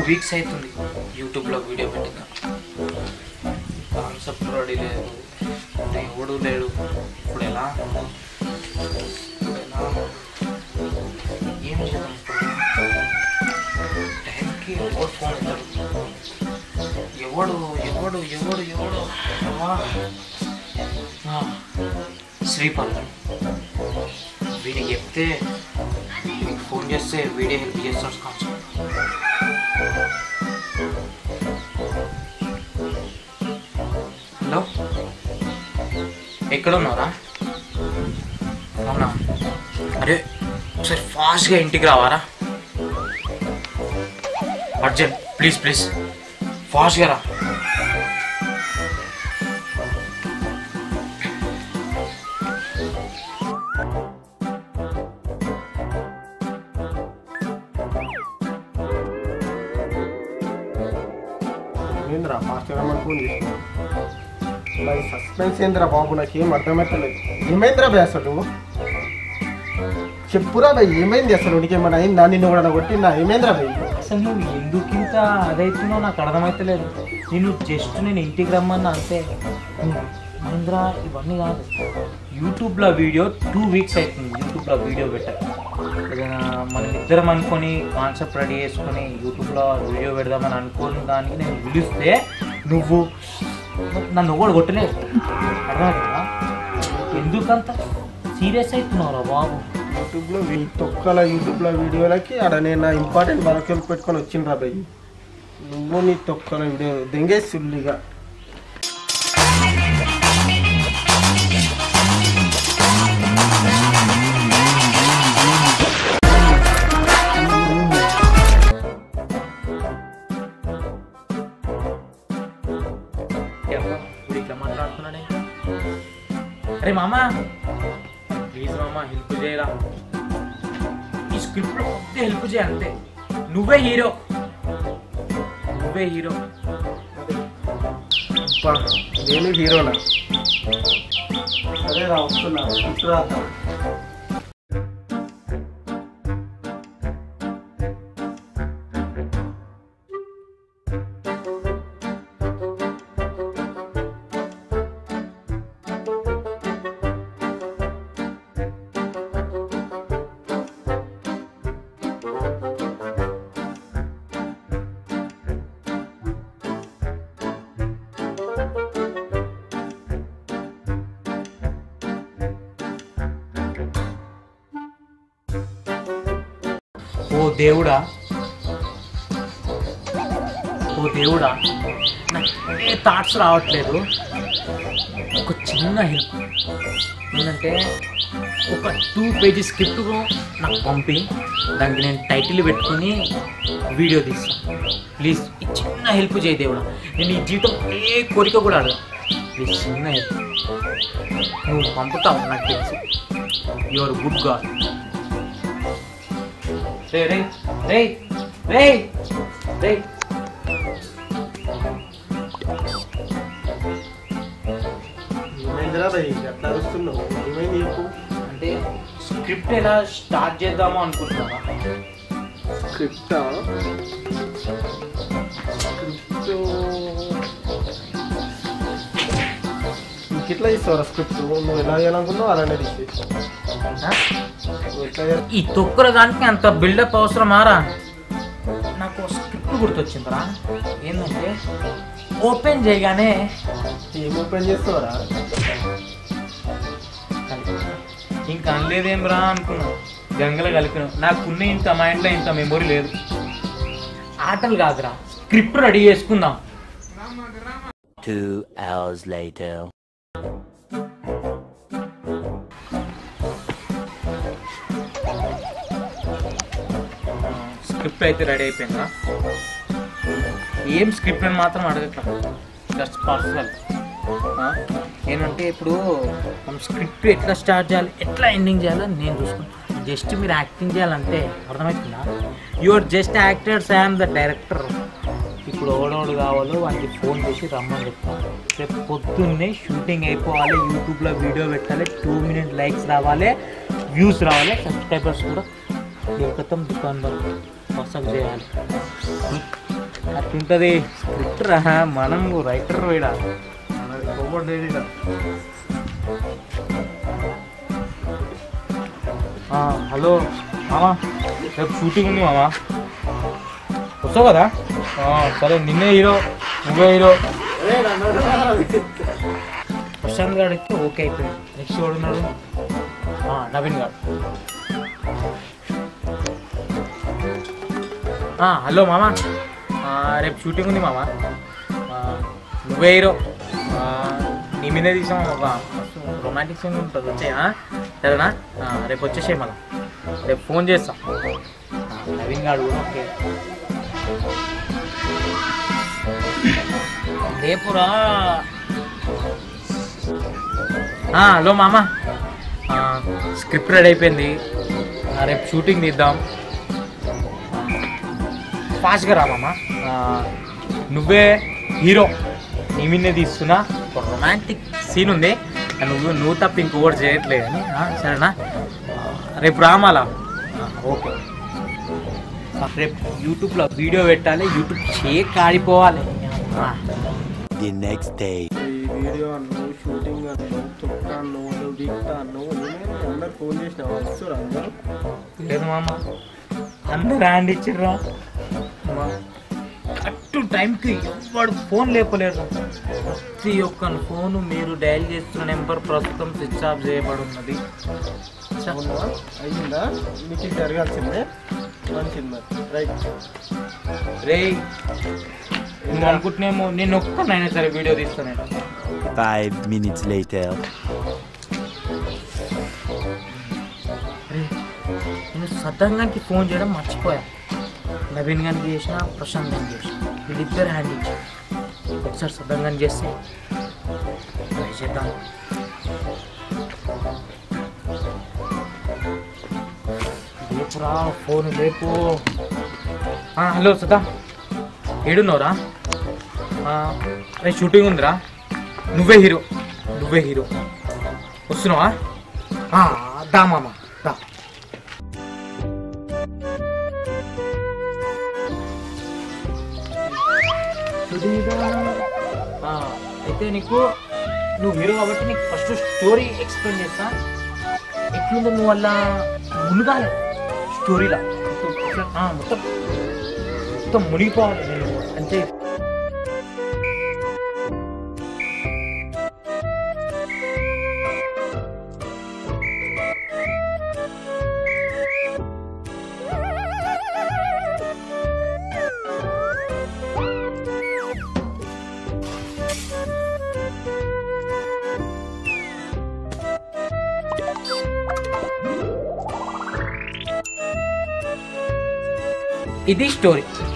Weeks అవుతుంది యూట్యూబ్లో video పెట్టిన కాన్సెప్ట్ రెడీ లేదు ఎవడు లేడు ఇప్పుడు ఎలా ఇప్పుడు ఎలా ఏం చేద్దాం ఇప్పుడు టైంకి ఎవడు ఫోన్ ఎత్తాడు ఎవడు ఎవడు ఎవడు ఎవడు అమ్మా. ఆ, శ్రీపాల్ వీడికి చెప్తే వీడికి ఫోన్ చేస్తే వీడియో హెల్ప్ చేస్తాడు కాన్సెప్ట్ హలో ఎక్కడ ఉన్నారా అవునా అరే ఒకసారి ఫాస్ట్గా ఇంటికి రావారా అర్జెంట్ ప్లీజ్ ప్లీజ్ ఫాస్ట్గా రా ఏంద్రా మాస్టర్ రమ్మని ఫోన్ చేసిన మరి సస్పెన్స్ ఏంద్రా బాబు నాకు ఏం అర్థమవుతలేదు ఏమైందిరా భయ్ అసలు నువ్వు చెప్పురా భయ్ ఏమైంది అసలు నీకేమైనా అయిందా నిన్ను కూడా కొట్టిందా ఏమైందిరా భయ్ అసలు నువ్వు ఎందుకు ఇంత అదైతున్నావు నాకు అర్థమైతలేదు నేను జస్ట్ నేను ఇంటికి రమ్మన్నా అంతే మహేంద్ర ఇవన్నీ కాదు యూట్యూబ్లో వీడియో టూ వీక్స్ అవుతుంది యూట్యూబ్లో వీడియో పెట్టక ఏదైనా మనం ఇద్దరం అనుకొని కాన్సెప్ట్ రెడీ చేసుకొని యూట్యూబ్లో వీడియో పెడదామని అనుకోని దానికి నేను పిలిస్తే నువ్వు నన్ను కూడా కొట్టలేదు అర్థమవుతుందా ఎందుకంత సీరియస్ అవుతున్నావురా బాబు యూట్యూబ్లో ఈ తొక్కల యూట్యూబ్లో వీడియోలకి ఆడ నేను నా ఇంపార్టెంట్ వర్కులు పెట్టుకొని వచ్చిండ్రా భయ్ నువ్వు నీ తొక్కల వీడియో దెంగే సుల్లిగా ఎవరో ఇప్పుడు ఇట్లా మాట్లాడుతున్నాడే అరే మామ ప్లీజ్ మామ హెల్ప్ చేయరా ఈ స్క్రిప్ట్లో కొద్ది హెల్ప్ చేయ అంతే నువ్వే హీరో నువ్వే హీరో అబ్బా, నేను హీరోనా సరే రా వస్తున్నా ఇప్పుడు రాద్దాం ఓ దేవుడా ఓ దేవుడా నాకు ఏ థాట్స్ రావట్లేదు ఒక చిన్న హెల్ప్ ఏంటంటే ఒక టూ పేజీ స్క్రిప్ట్ నాకు పంపి దానికి నేను టైటిల్ పెట్టుకొని వీడియో తీస్తాను ప్లీజ్ ఈ చిన్న హెల్ప్ చేయి దేవుడా నేను ఈ జీవితం ఏ కోరిక కూడా అడగా ప్లీజ్ చిన్న హెల్ప్ నువ్వు పంపుతావు నాకు తెలుసు యువర్ గుడ్ గాడ్ రే రే రే రే రే ఏమైందిరా భయ్ ఎట్లా అరుస్తున్నావు ఏమైంది చెప్పు అంటే స్క్రిప్ట్ ఎలా స్టార్ట్ చేద్దామో అనుకుంటున్నావా స్క్రిప్టా స్క్రిప్ట్ నీకు ఎట్లా ఇస్తావురా స్క్రిప్ట్ నువ్వు ఎలా చేయాలనుకున్నావు అలానే తీసి ఆ? నువ్వు ఎట్లా చేయాలి ఈ తొక్కుల దానికి అంత బిల్డప్ అవసరమారా నాకు స్క్రిప్ట్ గుర్తొచ్చిందిరా ఏంటంటే ఓపెన్ చేయగానే ఏం ఓపెన్ చేస్తావురా ఇంకా అనలేదేం రా అనుకున్నా గంగలో కలిపిన నాకున్న ఇంత మైండ్లో ఇంత మెమొరీ లేదు ఆటలు కాదురా స్క్రిప్ట్ రెడీ చేసుకుందాం Two hours later. స్క్రిప్ట్ అయితే రెడీ అయిపోయిందా ఏం స్క్రిప్ట్ అని మాత్రం అడగట్ల జస్ట్ పర్సనల్ ఏంటంటే ఇప్పుడు మనం స్క్రిప్ట్ ఎట్లా స్టార్ట్ చేయాలి ఎట్లా ఎండింగ్ చేయాలో నేను చూసుకుంటాను జస్ట్ మీరు యాక్టింగ్ చేయాలంటే అర్థమవుతుందా your just actors I'm the director ఇప్పుడు ఓడోడు కావాలో వానికి ఫోన్ చేసి రమ్మని చెప్తాను రేపు పొద్దున్నే షూటింగ్ అయిపోవాలి యూట్యూబ్లో వీడియో పెట్టాలి టూ మినిట్ లైక్స్ రావాలి వ్యూస్ రావాలి సబ్స్క్రైబర్స్ కూడా లేకపోతే దుకాణం వసక్ చేయాలి అట్లుంటది స్క్రిప్ట్ రా మనం రైటర్ వేడా మనది కోపడ్డేది ఈడ. ఆ, హలో మామా రేపు షూటింగ్ ఉంది మామా వస్తావు కదా ఆ, సరే నిన్నే హీరో నువ్వే హీరో ప్రశాంత్ గారు అయితే ఓకే అయిపోయింది నెక్స్ట్ ఎవడు ఉన్నాడు ఆ, నవీన్ గారు ఆ, హలో మామా ఆ, రేపు షూటింగ్ ఉంది మామా ఆ, నువ్వే హీరో ఆ, నీ మీదే తీసాం ఒక రొమాంటిక్ సీన్ ఉంటుంది వచ్చాయా సరేనా ఆ, రేపు వచ్చేసాయి మళ్ళా రేపు ఫోన్ చేస్తా ఆ, నవీన్ గారు కూడా ఓకే రేపురా ఆ, హలో మామ ఆ, స్క్రిప్ట్ రెడీ అయిపోయింది ఆ, రేపు షూటింగ్ తీద్దాం ఫాస్ట్గా రా మామ ఆ, నువ్వే హీరో నీ మీదే తీస్తున్నా ఒక రొమాంటిక్ సీన్ ఉంది ఆ, నువ్వు నువ్వు తప్ప ఇంకొకటి చేయట్లేదు అని ఆ, సరేనా ఆ, రేపు రామాలా ఆ, ఓకే ఆ, రేపు యూట్యూబ్లో వీడియో పెట్టాలి యూట్యూబ్ చేక్ ఆడిపోవాలి ఆ, The next day. ఈ వీడియో అన్నావు షూటింగ్ అన్నావు తొక్క అన్నావు నువ్వు దిక్తా అన్నావు నేనే అందరు ఫోన్ చేసిన వస్తున్నారు అందరూ లేదు మామ అందరు హ్యాండ్ ఇచ్చిర్రా కరెక్ట్ టైంకి వాడు ఫోన్ లేపలేరు ప్రతి ఒక్క ఫోను మీరు డయల్ చేస్తున్న నెంబర్ ప్రస్తుతం స్విచ్ ఆఫ్ చేయబడి ఉన్నది అవునా అయ్యిందా మీకు ఇది జరగాల్సిందే మంచిది మరి రైట్ రే నువ్వు అనుకుంటున్నామో నేను ఒక్కనైనా సరే వీడియో తీస్తాను Five minutes later. నేను సద్దంగానికి ఫోన్ చేయడం మర్చిపోయా నవీన్ గారికి చేసిన ప్రశాంత్ గారికి చేసిన వీళ్ళిద్దరు హ్యాండ్ ఇచ్చి ఒకసారి సద్దంగాని చేస్తే ట్రై చేద్దాం లేపురా ఫోన్ లేపు ఆ, హలో సదా ఏడున్నావురా ఆ, అరే షూటింగ్ ఉందిరా నువ్వే హీరో నువ్వే హీరో వస్తున్నావా ఆ, దా మామ దా ఆ, అయితే నీకు నువ్వు హీరో కాబట్టి నీకు ఫస్ట్ స్టోరీ ఎక్స్ప్లెయిన్ చేస్తా ఎట్లుందో నువ్వు వల్ల మునిగాలి స్టోరీలా ఆ, మొత్తం మొత్తం మునిగిపోవాలి నేను అంటే ఇది స్టోరీ